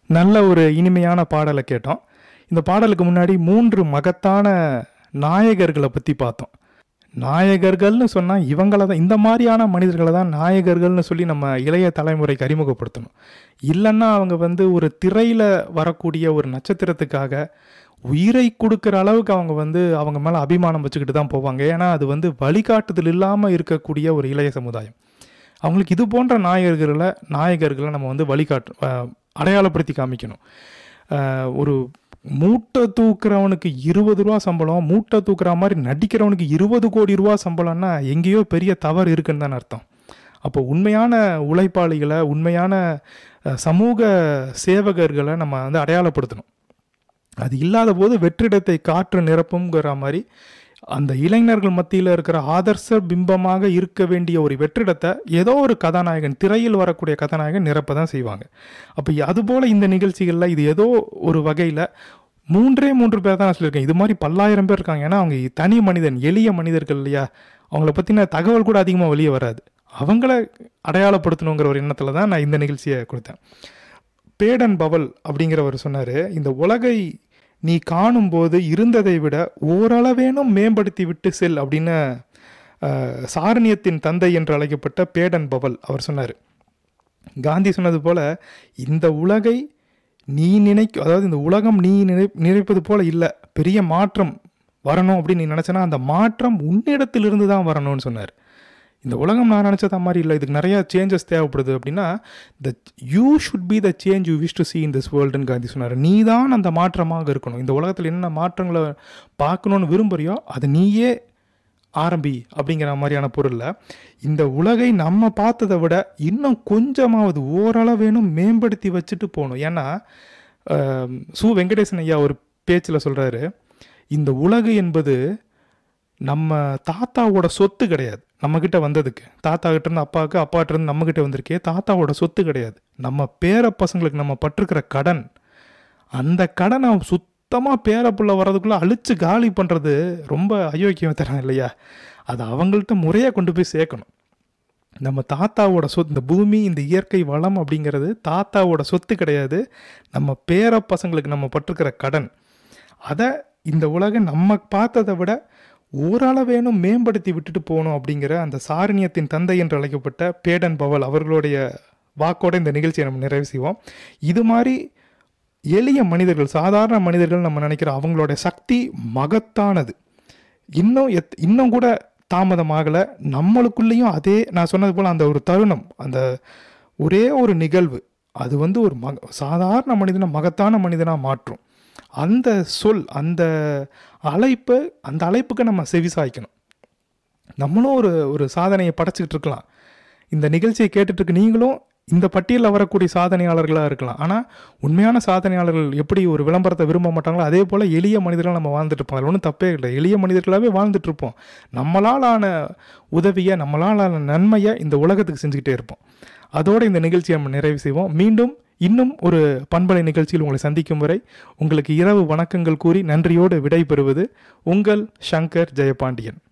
நல்ல ஒரு இனிமையான பாடலை கேட்டோம் இந்த பாடலுக்கு முன்னாடி மூன்று மகத்தான நாயகர்களை பற்றி பார்த்தோம் நாயகர்கள்னு சொன்னால் இவங்கள தான் இந்த மாதிரியான மனிதர்களை தான் நாயகர்கள்னு சொல்லி நம்ம இளைய தலைமுறைக்கு அறிமுகப்படுத்தணும் இல்லைன்னா அவங்க வந்து ஒரு திரையில் வரக்கூடிய ஒரு நட்சத்திரத்துக்காக உயிரை கொடுக்குற அளவுக்கு அவங்க வந்து அவங்க மேலே அபிமானம் வச்சுக்கிட்டு தான் போவாங்க ஏன்னா அது வந்து வழிகாட்டுதல் இல்லாமல் இருக்கக்கூடிய ஒரு இளைய சமுதாயம் அவங்களுக்கு இது போன்ற நாயகர்களை நாயகர்களை நம்ம வந்து வழிகாட்டு அஹ், அடையாளப்படுத்தி காமிக்கணும் அஹ், ஒரு மூட்டை தூக்குறவனுக்கு இருபது ரூபா சம்பளம் மூட்டை தூக்குற மாதிரி நடிக்கிறவனுக்கு இருபது கோடி ரூபா சம்பளம்னா எங்கேயோ பெரிய தவறு இருக்குன்னு தான் அர்த்தம் அப்போ உண்மையான உழைப்பாளிகளை உண்மையான அஹ், சமூக சேவகர்களை நம்ம வந்து அடையாளப்படுத்தணும் அது இல்லாத போது வெற்றிடத்தை காற்று நிரப்புங்கிற மாதிரி அந்த இளைஞர்கள் மத்தியில் இருக்கிற ஆதர்ச பிம்பமாக இருக்க வேண்டிய ஒரு வெற்றிடத்தை ஏதோ ஒரு கதாநாயகன் திரையில் வரக்கூடிய கதாநாயகன் நிரப்ப தான் செய்வாங்க அப்போ அதுபோல் இந்த நிகழ்ச்சிகளில் இது ஏதோ ஒரு வகையில் மூன்றே மூன்று பேர் தான் நான் சொல்லியிருக்கேன் இது மாதிரி பல்லாயிரம் பேர் இருக்காங்க ஏன்னா அவங்க தனி மனிதன் எளிய மனிதர்கள் இல்லையா அவங்கள பற்றின தகவல் கூட அதிகமாக வெளியே வராது அவங்கள அடையாளப்படுத்தணுங்கிற ஒரு எண்ணத்தில் தான் நான் இந்த நிகழ்ச்சியை கொடுத்தேன் பேடன் பவல் அப்படிங்கிறவர் சொன்னார் இந்த உலகை நீ காணும்போது இருந்ததை விட ஓரளவேனும் மேம்படுத்தி விட்டு செல் அப்படின்னு அஹ், சாரணியத்தின் தந்தை என்று அழைக்கப்பட்ட பேடன் பவல் அவர் சொன்னார் காந்தி சொன்னது போல இந்த உலகை நீ நினைக்க அதாவது இந்த உலகம் நீ நினை நினைப்பது போல இல்லை பெரிய மாற்றம் வரணும் அப்படின்னு நீ நினச்சனா அந்த மாற்றம் உன்னிடத்திலிருந்து தான் வரணும்னு சொன்னார் இந்த உலகம் நான் நினச்சத மாதிரி இல்லை இதுக்கு நிறையா சேஞ்சஸ் தேவைப்படுது அப்படின்னா the you should be the change you wish to see in this வேர்ல்டுன்னு காந்தி சொன்னார் நீ தான் அந்த மாற்றமாக இருக்கணும் இந்த உலகத்தில் என்ன மாற்றங்களை பார்க்கணுன்னு விரும்புறியோ அது நீயே ஆரம்பி அப்படிங்கிற மாதிரியான பொருளில் இந்த உலகை நம்ம பார்த்ததை விட இன்னும் கொஞ்சமாவது ஓரளவேனும் மேம்படுத்தி வச்சுட்டு போகணும் ஏன்னா ஆம், சு வெங்கடேசன் ஐயா ஒரு பேச்சில் சொல்கிறாரு இந்த உலகு என்பது நம்ம தாத்தாவோட சொத்து கிடையாது நம்மக்கிட்ட வந்ததுக்கு தாத்தா கிட்ட இருந்து அப்பாவுக்கு அப்பாட்ட இருந்து நம்மக்கிட்ட வந்திருக்கே தாத்தாவோட சொத்து கிடையாது நம்ம பேர பசங்களுக்கு நம்ம பட்டிருக்கிற கடன் அந்த கடனை சுத்தமாக பேரப்புள்ள வர்றதுக்குள்ளே அழிச்சு காலி பண்ணுறது ரொம்ப அயோக்கியம் தரம் இல்லையா அது அவங்கள்ட்ட முறையாக கொண்டு போய் சேர்க்கணும் நம்ம தாத்தாவோட சொத்து இந்த பூமி இந்த இயற்கை வளம் அப்படிங்கிறது தாத்தாவோட சொத்து கிடையாது நம்ம பேர பசங்களுக்கு நம்ம பட்டிருக்கிற கடன் அதை இந்த உலகம் நம்ம பார்த்ததை விட ஓரளவேனும் மேம்படுத்தி விட்டுட்டு போகணும் அப்படிங்கிற அந்த சாரணியத்தின் தந்தை என்று அழைக்கப்பட்ட பேடன் பவல் அவர்களுடைய வாக்கோட இந்த நிகழ்ச்சியை நம்ம நிறைவு செய்வோம் இது மாதிரி எளிய மனிதர்கள் சாதாரண மனிதர்கள் நம்ம நினைக்கிற அவங்களோட சக்தி மகத்தானது இன்னும் எத் இன்னும் கூட தாமதமாகலை நம்மளுக்குள்ளேயும் அதே நான் சொன்னது போல் அந்த ஒரு தருணம் அந்த ஒரே ஒரு நிகழ்வு அது வந்து ஒரு மக சாதாரண மனிதனை மகத்தான மனிதனாக மாற்றும் அந்த சொல் அந்த அழைப்பு அந்த அழைப்புக்கு நம்ம செவிசாய்க்கணும் நம்மளும் ஒரு ஒரு சாதனையை படைச்சிக்கிட்டு இருக்கலாம் இந்த நிகழ்ச்சியை கேட்டுட்டு இருக்க நீங்களும் இந்த பட்டியலில் வரக்கூடிய சாதனையாளர்களாக இருக்கலாம் ஆனால் உண்மையான சாதனையாளர்கள் எப்படி ஒரு விளம்பரத்தை விரும்ப மாட்டாங்களோ அதே போல் எளிய மனிதர்கள் நம்ம வாழ்ந்துட்டு இருப்போம் அதில் ஒன்றும் தப்பே இல்லை எளிய மனிதர்களாகவே வாழ்ந்துட்டு இருப்போம் நம்மளால் ஆன உதவியை நம்மளால் ஆன நன்மையை இந்த உலகத்துக்கு செஞ்சுக்கிட்டே இருப்போம் அதோடு இந்த நிகழ்ச்சியை நம்ம நிறைவு செய்வோம் மீண்டும் இன்னும் ஒரு பண்பலை நிகழ்ச்சியில் உங்களை சந்திக்கும் வரை உங்களுக்கு இரவு வணக்கங்கள் கூறி நன்றியோடு விடை பெறுவது உங்கள் சங்கர் ஜெயபாண்டியன்